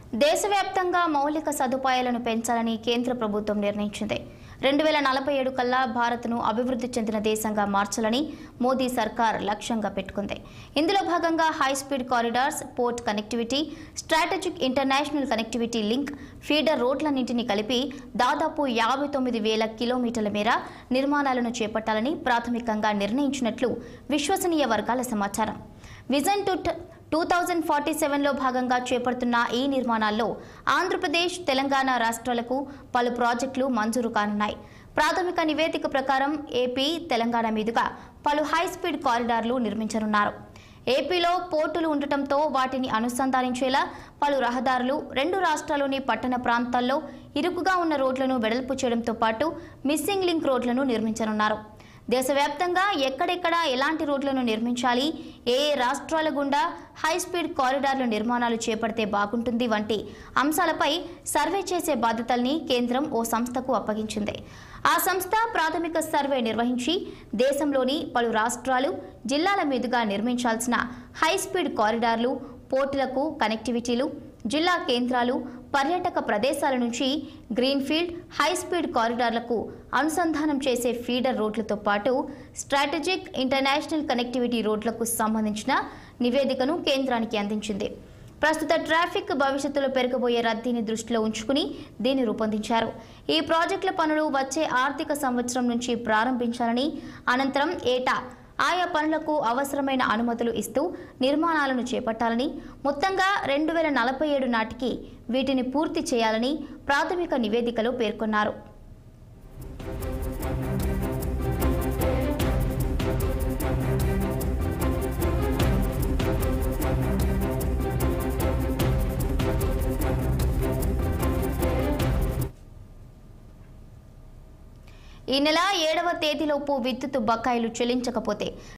దేశవ్యాప్తంగా మౌలిక సదుపాయాలను పెంచాలని కేంద్ర ప్రభుత్వం నిర్ణయించింది రెండు వేల నలభై ఏడు కల్లా భారత్ను అభివృద్ధి చెందిన దేశంగా మార్చాలని మోదీ సర్కార్ లక్ష్యంగా పెట్టుకుంది ఇందులో భాగంగా high speed corridors port connectivity strategic international connectivity link feeder రోడ్లన్నింటినీ కలిపి దాదాపు యాభై తొమ్మిది వేల కిలోమీటర్ల మేర నిర్మాణాలను చేపట్టాలని ప్రాథమికంగా నిర్ణయించినట్లు విశ్వసనీయ వర్గాల సమాచారం vision to two thousand forty సెవెన్లో భాగంగా చేపడుతున్న ఈ నిర్మాణాల్లో ఆంధ్రప్రదేశ్ తెలంగాణ రాష్ట్రాలకు పలు ప్రాజెక్టులు మంజూరు కానున్నాయి ప్రాథమిక నివేదిక ప్రకారం ఏపీ తెలంగాణ మీదుగా పలు హై స్పీడ్ కారిడార్లు నిర్మించనున్నారు ఏపీలో పోర్టులు ఉండటంతో వాటిని అనుసంధానించేలా పలు రహదారులు రెండు రాష్ట్రాల్లోని పట్టణ ప్రాంతాల్లో ఇరుకుగా ఉన్న రోడ్లను వెడల్పు చేయడంతో పాటు మిస్సింగ్ లింక్ రోడ్లను నిర్మించనున్నారు దేశవ్యాప్తంగా ఎక్కడెక్కడ ఎలాంటి రోడ్లను నిర్మించాలి ఏ ఏ రాష్ట్రాల గుండా హై స్పీడ్ కారిడార్ల నిర్మాణాలు చేపడితే బాగుంటుంది వంటి అంశాలపై సర్వే చేసే బాధ్యతల్ని కేంద్రం ఓ సంస్థకు అప్పగించింది ఆ సంస్థ ప్రాథమిక సర్వే నిర్వహించి దేశంలోని పలు రాష్ట్రాలు జిల్లాల మీదుగా నిర్మించాల్సిన హై స్పీడ్ కారిడార్లు పోర్టులకు కనెక్టివిటీలు జిల్లా కేంద్రాలు పర్యాటక ప్రదేశాల నుంచి గ్రీన్ఫీల్డ్ హై స్పీడ్ కారిడార్లకు అనుసంధానం చేసే ఫీడర్ రోడ్లతో పాటు స్ట్రాటజిక్ ఇంటర్నేషనల్ కనెక్టివిటీ రోడ్లకు సంబంధించిన నివేదికను కేంద్రానికి అందించింది ప్రస్తుత ట్రాఫిక్ భవిష్యత్తులో పెరగబోయే రద్దీని దృష్టిలో ఉంచుకుని దీన్ని రూపొందించారు ఈ ప్రాజెక్టుల పనులు వచ్చే ఆర్థిక సంవత్సరం నుంచి ప్రారంభించాలని అనంతరం ఏటా ఆయా పనులకు అవసరమైన అనుమతులు ఇస్తూ నిర్మాణాలను చేపట్టాలని మొత్తంగా రెండు వేల నలభై ఏడు నాటికి వీటిని పూర్తి చేయాలని ప్రాథమిక నివేదికలో పేర్కొన్నారు ఈ నెల ఏడవ తేదీలోపు విద్యుత్ బకాయిలు చెల్లించకపోతే